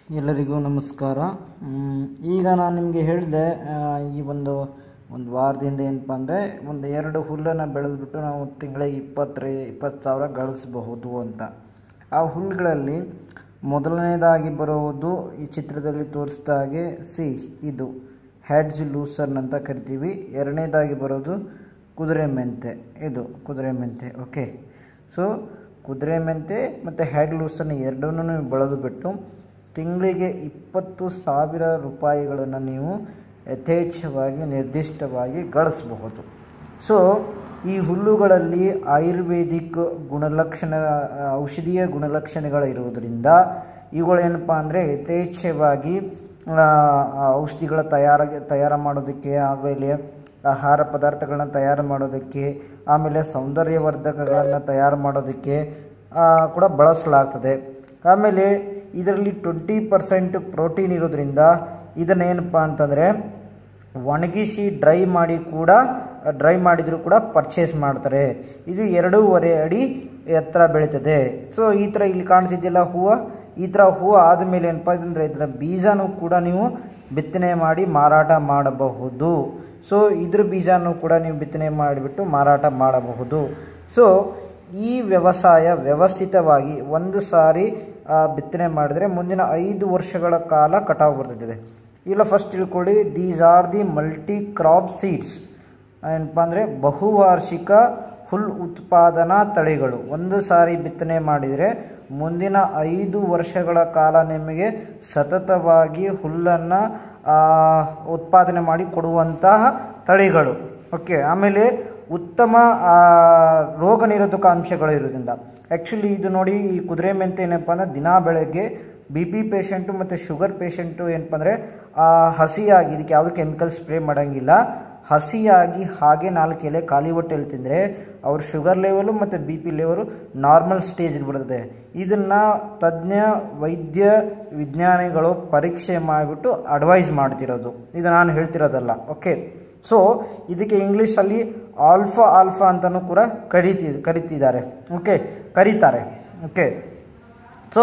ಎಲ್ಲರಿಗೂ ನಮಸ್ಕಾರ ಮ್, ಈಗ ನಾನು ನಿಮಗೆ ಹೇಳಿದೆ ಆ, ಈ ಒಂದು ಒಂದು ವಾರದಿಂದ ಏನಪ್ಪ ಅಂದರೆ ಒಂದು ಎರಡು ಹುಲ್ಲನ್ನು ಬೆಳೆದ್ಬಿಟ್ಟು ನಾವು ತಿಂಗಳಿಗೆ ಇಪ್ಪತ್ತರೆ ಇಪ್ಪತ್ತು ಸಾವಿರ ಗಳಿಸಬಹುದು ಅಂತ ಆ ಹುಲ್ಲುಗಳಲ್ಲಿ ಮೊದಲನೇದಾಗಿ ಬರುವುದು ಈ ಚಿತ್ರದಲ್ಲಿ ತೋರಿಸಿದ ಹಾಗೆ ಸಿ ಇದು ಹ್ಯಾಡ್ಜ್ ಲೂಸರ್ನ್ ಅಂತ ಕರಿತೀವಿ ಎರಡನೇದಾಗಿ ಬರೋದು ಕುದುರೆ ಮೆಂತೆ ಇದು ಕುದುರೆ ಮೆಂತೆ ಓಕೆ ಸೊ ಕುದುರೆ ಮೆಂತೆ ಮತ್ತು ಹ್ಯಾಡ್ ಲೂಸನ್ನು ಎರಡನ್ನೂ ನೀವು ಬೆಳೆದು ಬಿಟ್ಟು ತಿಂಗಳಿಗೆ ಇಪ್ಪತ್ತು ಸಾವಿರ ರೂಪಾಯಿಗಳನ್ನು ನೀವು ಯಥೇಚ್ಛವಾಗಿ ನಿರ್ದಿಷ್ಟವಾಗಿ ಗಳಿಸಬಹುದು ಸೊ ಈ ಹುಲ್ಲುಗಳಲ್ಲಿ ಆಯುರ್ವೇದಿಕ್ ಗುಣಲಕ್ಷಣ ಔಷಧೀಯ ಗುಣಲಕ್ಷಣಗಳಿರುವುದರಿಂದ ಇವುಗಳೇನಪ್ಪ ಅಂದರೆ ಯಥೇಚ್ಛವಾಗಿ ಆ, ಆ ಔಷಧಿಗಳ ತಯಾರ ತಯಾರು ಮಾಡೋದಕ್ಕೆ ಆಮೇಲೆ ಆಹಾರ ಪದಾರ್ಥಗಳನ್ನ ತಯಾರು ಮಾಡೋದಕ್ಕೆ ಆಮೇಲೆ ಸೌಂದರ್ಯವರ್ಧಕಗಳನ್ನು ತಯಾರು ಮಾಡೋದಕ್ಕೆ ಆ, ಕೂಡ ಬಳಸಲಾಗ್ತದೆ ಆಮೇಲೆ ಇದರಲ್ಲಿ ಟ್ವೆಂಟಿ ಪರ್ಸೆಂಟ್ ಪ್ರೋಟೀನ್ ಇರೋದ್ರಿಂದ ಇದನ್ನೇನಪ್ಪ ಅಂತಂದರೆ ಒಣಗಿಸಿ ಡ್ರೈ ಮಾಡಿ ಕೂಡ ಡ್ರೈ ಮಾಡಿದರೂ ಕೂಡ ಪರ್ಚೇಸ್ ಮಾಡ್ತಾರೆ ಇದು ಎರಡೂವರೆ ಅಡಿ ಎತ್ತರ ಬೆಳೀತದೆ ಸೊ ಈ ಥರ ಇಲ್ಲಿ ಕಾಣ್ತಿದ್ದಿಲ್ಲ ಹೂವು ಈ ಥರ ಹೂವು ಆದಮೇಲೆ ಏನಪ್ಪ ಅಂದರೆ ಇದರ ಬೀಜನೂ ಕೂಡ ನೀವು ಬಿತ್ತನೆ ಮಾಡಿ ಮಾರಾಟ ಮಾಡಬಹುದು ಸೊ ಇದ್ರ ಬೀಜನೂ ಕೂಡ ನೀವು ಬಿತ್ತನೆ ಮಾಡಿಬಿಟ್ಟು ಮಾರಾಟ ಮಾಡಬಹುದು ಸೊ ಈ ವ್ಯವಸಾಯ ವ್ಯವಸ್ಥಿತವಾಗಿ ಒಂದು ಸಾರಿ ಆ, ಬಿತ್ತನೆ ಮಾಡಿದರೆ ಮುಂದಿನ ಐದು ವರ್ಷಗಳ ಕಾಲ ಕಟಾವು ಬರ್ತದೆ ಇಲ್ಲ ಫಸ್ಟ್ ತಿಳ್ಕೊಳ್ಳಿ these are the multi crop seeds ಏನಪ್ಪ ಅಂದರೆ ಬಹುವಾರ್ಷಿಕ ಹುಲ್ ಉತ್ಪಾದನಾ ತಳಿಗಳು ಒಂದು ಸಾರಿ ಬಿತ್ತನೆ ಮಾಡಿದರೆ ಮುಂದಿನ ಐದು ವರ್ಷಗಳ ಕಾಲ ನಿಮಗೆ ಸತತವಾಗಿ ಹುಲ್ಲನ್ನು ಉತ್ಪಾದನೆ ಮಾಡಿ ಕೊಡುವಂತಹ ತಳಿಗಳು ಓಕೆ ಆಮೇಲೆ ಉತ್ತಮ ಆ, ರೋಗ ನಿರೋಧಕ ಅಂಶಗಳು ಇರೋದ್ರಿಂದ ಆ್ಯಕ್ಚುಲಿ ಇದು ನೋಡಿ ಈ ಕುದುರೆ ಮೆಂತೆ ಏನಪ್ಪ ಅಂದರೆ ದಿನಾ ಬೆಳಗ್ಗೆ ಬಿ ಪಿ ಪೇಷಂಟು ಮತ್ತು ಶುಗರ್ ಪೇಷಂಟು ಏನಪ್ಪ ಅಂದರೆ ಹಸಿಯಾಗಿ ಇದಕ್ಕೆ ಯಾವುದೇ ಕೆಮಿಕಲ್ ಸ್ಪ್ರೇ ಮಾಡೋಂಗಿಲ್ಲ ಹಸಿಯಾಗಿ ಹಾಗೆ ನಾಲ್ಕು ಎಲೆ ಖಾಲಿ ಹೊಟ್ಟೆಯಲ್ಲಿ ತಿಂದರೆ ಅವ್ರ ಶುಗರ್ ಲೆವೆಲು ಮತ್ತು ಬಿ ಪಿ ಲೆವೆಲು ನಾರ್ಮಲ್ ಸ್ಟೇಜ್ಗೆ ಬರ್ತದೆ ಇದನ್ನು ತಜ್ಞ ವೈದ್ಯ ವಿಜ್ಞಾನಿಗಳು ಪರೀಕ್ಷೆ ಮಾಡಿಬಿಟ್ಟು ಅಡ್ವೈಸ್ ಮಾಡ್ತಿರೋದು ಇದು ನಾನು ಹೇಳ್ತಿರೋದಲ್ಲ ಓಕೆ ಸೊ ಇದಕ್ಕೆ ಇಂಗ್ಲೀಷಲ್ಲಿ ಆಲ್ಫಾ ಆಲ್ಫಾ ಅಂತಲೂ ಕೂಡ ಕರೀತಿ ಕರಿತಿದ್ದಾರೆ ಓಕೆ ಕರೀತಾರೆ ಓಕೆ ಸೊ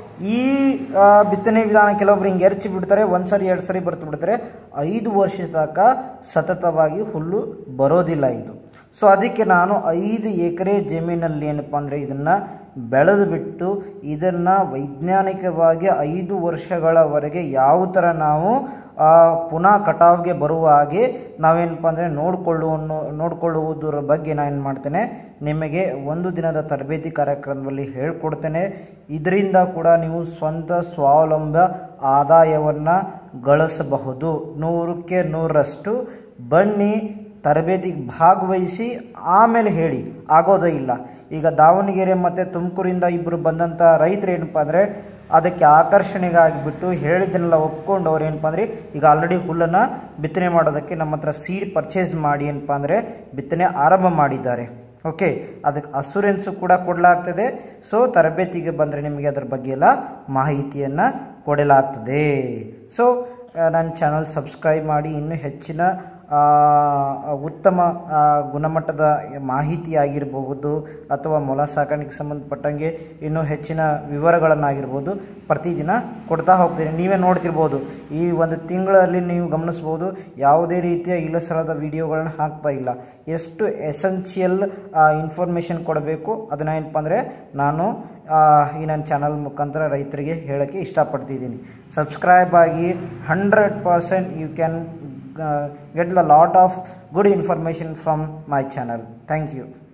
ಈ ಆ, ಬಿತ್ತನೆ ವಿಧಾನ ಕೆಲವೊಬ್ರು ಹಿಂಗೆ ಎರಚಿ ಬಿಡ್ತಾರೆ ಒಂದು ಸರಿ ಎರಡು ಸರಿ ಬರ್ತು ಬಿಡ್ತಾರೆ ಐದು ವರ್ಷ ತನಕ ಸತತವಾಗಿ ಹುಲ್ಲು ಬರೋದಿಲ್ಲ ಇದು ಸೊ ಅದಕ್ಕೆ ನಾನು ಐದು ಎಕರೆ ಜಮೀನಲ್ಲಿ ಏನಪ್ಪ ಅಂದರೆ ಇದನ್ನು ಬೆಳೆದು ಬಿಟ್ಟು ಇದನ್ನು ವೈಜ್ಞಾನಿಕವಾಗಿ ಐದು ವರ್ಷಗಳವರೆಗೆ ಯಾವ ಥರ ನಾವು ಆ, ಪುನಃ ಕಟಾವ್ಗೆ ಬರುವ ಹಾಗೆ ನಾವೇನಪ್ಪ ಅಂದರೆ ನೋಡಿಕೊಳ್ಳುವ ನೋಡಿಕೊಳ್ಳುವುದರ ಬಗ್ಗೆ ನಾನು ಏನು ಮಾಡ್ತೇನೆ ನಿಮಗೆ ಒಂದು ದಿನದ ತರಬೇತಿ ಕಾರ್ಯಕ್ರಮದಲ್ಲಿ ಹೇಳ್ಕೊಡ್ತೇನೆ ಇದರಿಂದ ಕೂಡ ನೀವು ಸ್ವಂತ ಸ್ವಾವಲಂಬ ಆದಾಯವನ್ನು ಗಳಿಸಬಹುದು ನೂರಕ್ಕೆ ನೂರರಷ್ಟು ಬನ್ನಿ ತರಬೇತಿಗೆ ಭಾಗವಹಿಸಿ ಆಮೇಲೆ ಹೇಳಿ ಆಗೋದೇ ಇಲ್ಲ ಈಗ ದಾವಣಗೆರೆ ಮತ್ತು ತುಮಕೂರಿಂದ ಇಬ್ಬರು ಬಂದಂಥ ರೈತರು ಏನಪ್ಪ ಅಂದರೆ ಅದಕ್ಕೆ ಆಕರ್ಷಣೆಗಾಗಿಬಿಟ್ಟು ಹೇಳಿದ್ದನ್ನೆಲ್ಲ ಒಪ್ಕೊಂಡು ಅವ್ರು ಏನಪ್ಪ ಅಂದರೆ ಈಗ ಆಲ್ರೆಡಿ ಹುಲ್ಲನ್ನು ಬಿತ್ತನೆ ಮಾಡೋದಕ್ಕೆ ನಮ್ಮ ಹತ್ರ ಸೀಡ್ ಪರ್ಚೇಸ್ ಮಾಡಿ ಏನಪ್ಪ ಅಂದರೆ ಬಿತ್ತನೆ ಆರಂಭ ಮಾಡಿದ್ದಾರೆ ಓಕೆ ಅದಕ್ಕೆ ಅಸುರೆನ್ಸು ಕೂಡ ಕೊಡಲಾಗ್ತದೆ ಸೊ ತರಬೇತಿಗೆ ಬಂದರೆ ನಿಮಗೆ ಅದರ ಬಗ್ಗೆ ಎಲ್ಲ ಮಾಹಿತಿಯನ್ನು ಕೊಡಲಾಗ್ತದೆ ಸೊ ನನ್ನ ಚಾನಲ್ ಸಬ್ಸ್ಕ್ರೈಬ್ ಮಾಡಿ ಇನ್ನೂ ಹೆಚ್ಚಿನ ಆ, ಉತ್ತಮ ಆ, ಗುಣಮಟ್ಟದ ಮಾಹಿತಿ ಆಗಿರಬಹುದು ಅಥವಾ ಮೊಲ ಸಾಕಾಣಿಕೆ ಸಂಬಂಧಪಟ್ಟಂಗೆ ಇನ್ನೂ ಹೆಚ್ಚಿನ ವಿವರಗಳನ್ನಾಗಿರ್ಬೋದು ಪ್ರತಿದಿನ ಕೊಡ್ತಾ ಹೋಗ್ತೀನಿ ನೀವೇ ನೋಡ್ತಿರ್ಬೋದು ಈ ಒಂದು ತಿಂಗಳಲ್ಲಿ ನೀವು ಗಮನಿಸ್ಬೋದು ಯಾವುದೇ ರೀತಿಯ ಇಲ್ಲಸರದ ವಿಡಿಯೋಗಳನ್ನ ಹಾಕ್ತಾ ಇಲ್ಲ ಎಷ್ಟು ಎಸೆನ್ಷಿಯಲ್ ಇನ್ಫಾರ್ಮೇಷನ್ ಕೊಡಬೇಕು ಅದನ್ನ ಏನಪ್ಪ ಅಂದರೆ ನಾನು ಆ, ಈ ನನ್ನ ಚಾನಲ್ ಮುಖಾಂತರ ರೈತರಿಗೆ ಹೇಳೋಕ್ಕೆ ಇಷ್ಟಪಡ್ತಿದ್ದೀನಿ ಸಬ್ಸ್ಕ್ರೈಬ್ ಆಗಿ hundred percent you can get a lot of good information from my channel thank you